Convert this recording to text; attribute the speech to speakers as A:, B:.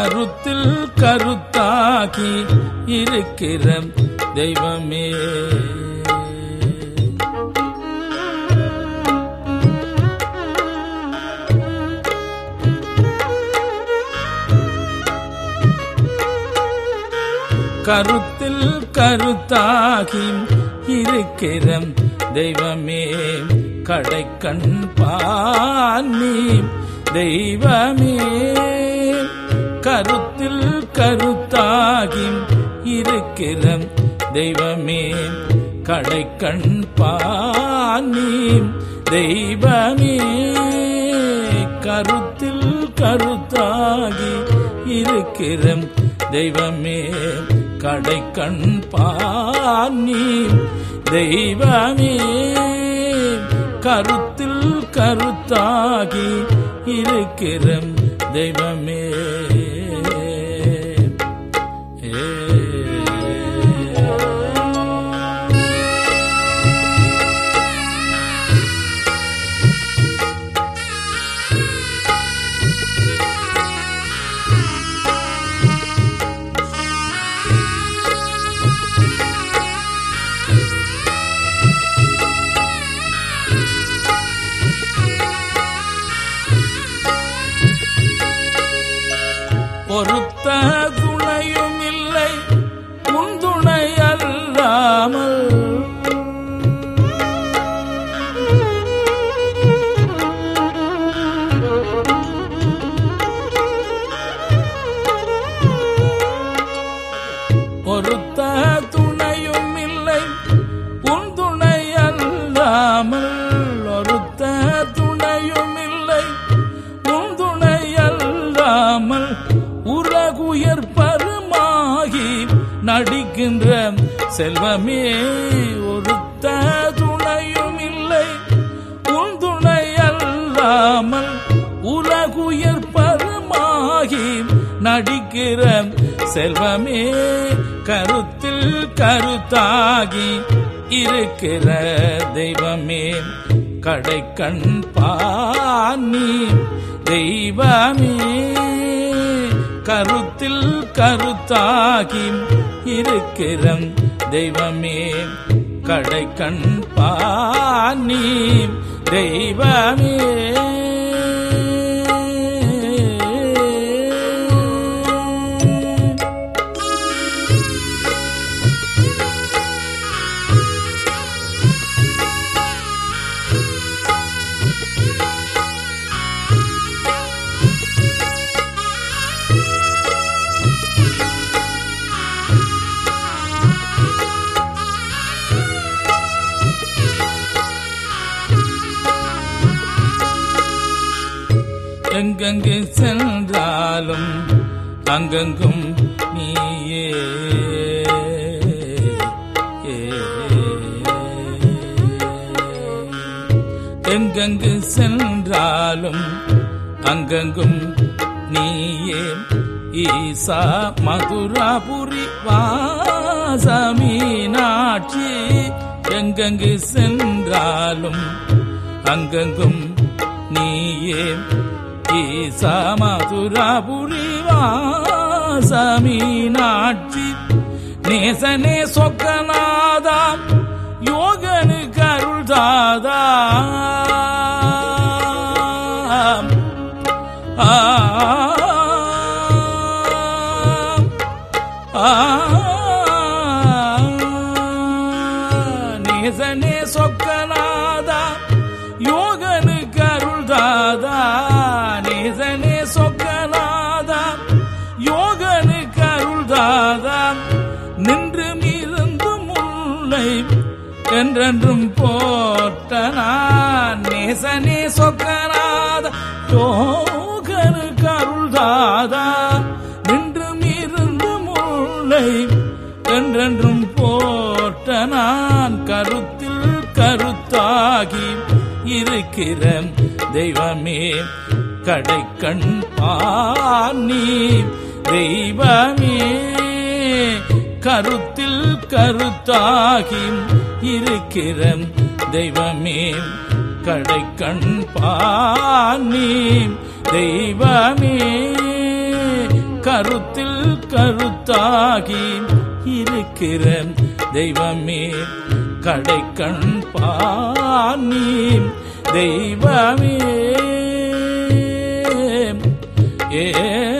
A: கருத்தில் கருத்தாகி இருக்கிற தெய்வமே கருத்தில் கருத்தாகி இருக்கிற தெய்வமே கடைக்கண் பாணி தெய்வமே கருத்தில் கருத்தாகி இருக்கிற தெய்வமே கடைக்கண் பாணி தெய்வமே கருத்தில் கருத்தாகி இருக்கிற தெய்வமே கடைக்கண் பாணி தெய்வமே கருத்தில் கருத்தாகி இருக்கிற தெய்வமே ஏ பொறுத்த துணையும் இல்லை முன்துணை அல்லாமல் பொறுத்த துணையும் இல்லை உன் துணை அல்லாமல் ஒருத்த துணையும் இல்லை உன் துணை அல்லாமல் உலகுயர் பருமாகி நடிக்கின்ற செல்வமே ஒருத்த துணையும் இல்லை உன் துணை அல்லாமல் உலகுயர் பருமாகி நடிக்கிற செல்வமே கருத்தில் கருத்தாகி இருக்கிற தெய்வமே கடைக்கண் பாணி தெய்வமே கருத்தில் கருத்தாகி இருக்கிற தெய்வமே கடைக்கண் பாணி தெய்வமே எங்கெங்கு சென்றாலும் அங்கெங்கும் நீயே எங்கெங்கு சென்றாலும் அங்கெங்கும் நீயே ஈசா மதுராபுரி வாசமீனாட்சி எங்கெங்கு சென்றாலும் அங்கெங்கும் நீயே ஈசா மதுராபுரி வாசமீனாட்சி நேசனே சொக்கநாதா யோகனு கருள் தாதா ஆ ஆ நேசனே சொக்கநாதா யோகனு கருள் தாதா நேசனே சொக்கநாதா யோகனு கருள் தாதா நின்று மிருந்து முல்லை என்றென்றும் போற்ற நான் நேசனே சொக்கநாத யோகனு கருள் தாதா நின்று மிருந்து முல்லை என்றென்றும் போற்ற நான் கருத்தில் கருத்தாகி இருக்கிற தெய்வமே கடைக்கண் பாணி தெய்வமே கருத்தில் கருத்தாகி இருக்கிற தெய்வமே கடைக்கண் பாணி தெய்வமே கருத்தில் கருத்தாகி இருக்கிற தெய்வமே கடைக்கண் பாணி தெய்வமே ஏ